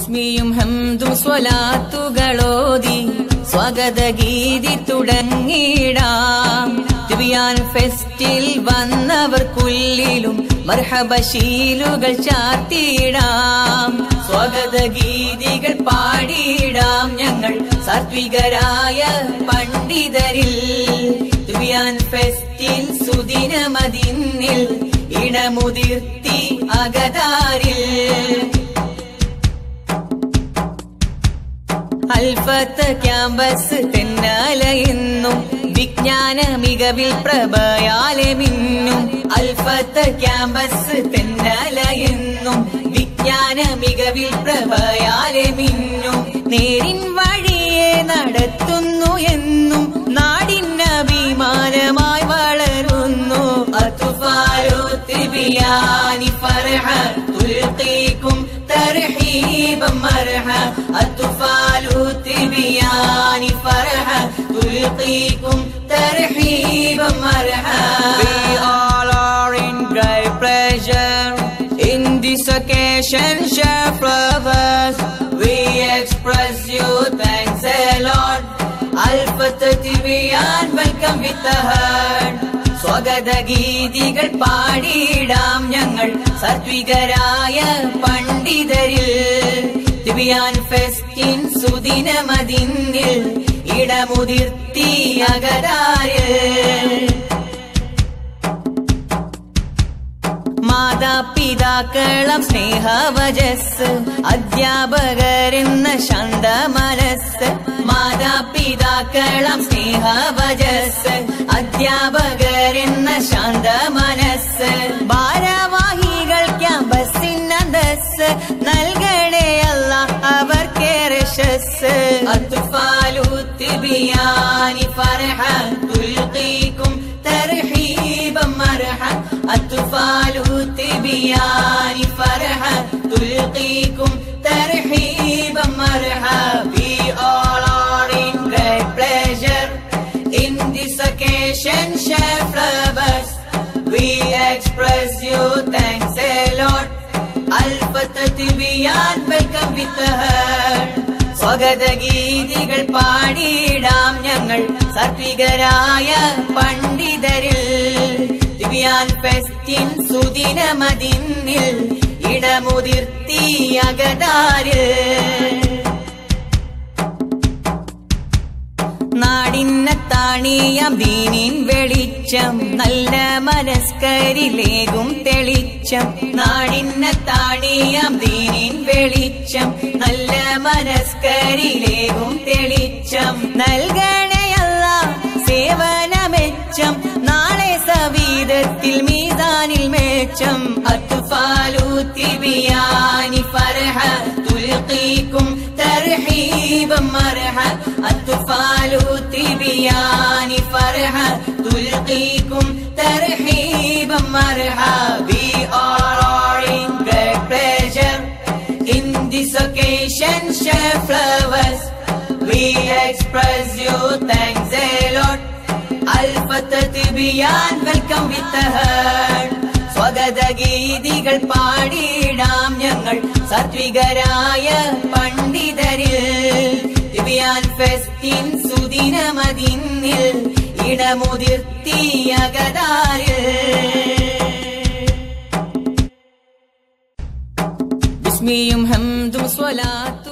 ബിസ്മിയും ഹംദും സ്വലാത്തുകളോതി സ്വാഗത ഗീതി തുടങ്ങിടാം തിബിയാൻ ഫെസ്റ്റിൽ വന്നവർക്കുള്ളിലും മർഹബശീലുകൾ ചാർത്തിയിടാം സ്വാഗത ഗീതികൾ പാടിയിടാം ഞങ്ങൾ സാത്വികരായ പണ്ഡിതരിൽ തുബിയാൻ ഫെസ്റ്റിൽ സുദിനമതിന്നിൽ ഇടമുതിർത്തി അകതാരിൽ അൽഫത്ത് ക്യാമ്പസ് തെന്നാലയെന്നും വിജ്ഞാന മികവിൽ പ്രഭയാലെ മിന്നും അൽഫത്ത് ക്യാമ്പസ് തെന്നാലയെന്നും വിജ്ഞാന മികവിൽ പ്രഭയാലെ മിന്നും നേരിൻ വഴിയെ നടത്തുന്നു എന്നും നാടിന് അഭിമാനമായി വളരുന്നു അതുഫാലോ തിബിയാനി Farha തുൽഖീക്കും ترحيبا مرحا الطفال تبيان فرحا تلقيكم ترحيبا مرحا We all are in great pleasure in this occasion share flowers We express you thanks a lot Alpha Tibiyan welcome with the heart സ്വാഗത ഗീതികൾ പാടിയിടാം ഞങ്ങൾ സാത്വികരായ പണ്ഡിതരിൽ ദിബിയാൻ ഫെസ്റ്റിൻ സുദിനമതിന്നിൽ ഇടമുതിർത്തി അകതാരിൽ മാതാപിതാക്കളം സ്നേഹവജസ് അധ്യാപകരെന്ന ശാന്ത മനസ്സ് മാതാപിതാക്കളം സ്നേഹവജസ് അധ്യാപകരെന്ന ശാന്ത മനസ്സ് ഭാരവാഹികൾ ക്യാമ്പസിനന്തസ് നൽകണേയല്ല അവർക്കേറെ യശസ് അത്തുഫാലു തിബിയാനി Farha തുൽഖീക്കും ترحيبا مرحا الطفال تبيان فرحا تلقيكم ترحيبا مرحا We all are in great pleasure in this occasion share flowers We express you thanks a lot Alpha Tibiyan welcome with the heart സ്വാഗത ഗീതികൾ പാടിയിടാം ഞങ്ങൾ സാത്വികരായ പണ്ഡിതരിൽ ദിവ്യാൻ ഫെസ്റ്റിൻ സുദിനമതിന്നിൽ ഇടമുതിർത്തി അകതാരിൽ നാടിന്നത്താണിയാം ദീനിൻ വെളിച്ചം നല്ല മനസ്കരിലേകും തെളിച്ചം നാടിന്നത്താണിയാം ദീനിൻ വെളിച്ചം നല്ല മനസ്കരിലേകും തെളിച്ചം നൽകണയല്ല സേവനമെച്ചം നാളെ സവീതത്തിൽ മീസാനിൽ മേച്ചം അത്തുഫാലു തിബിയാനി Farha തുൽഖീക്കും ترحيبا مرحا الطفال تبيان فرحا تلقيكم ترحيبا مرحا We all are in great pleasure in this occasion share flowers We express you thanks a lot Alpha Tibiyan welcome with the heart സ്വാഗത ഗീതികൾ പാടിയിടാം ഞങ്ങൾ സാത്വികരായ പണ്ഡിതരിൽ ദിവ്യാൻ ഫെസ്റ്റിൻ സുദിനമതിന്നിൽ ഇടമുതിർത്തി അകതാരിൽ ബിസ്മിയും ഹംദും സ്വലാത്ത്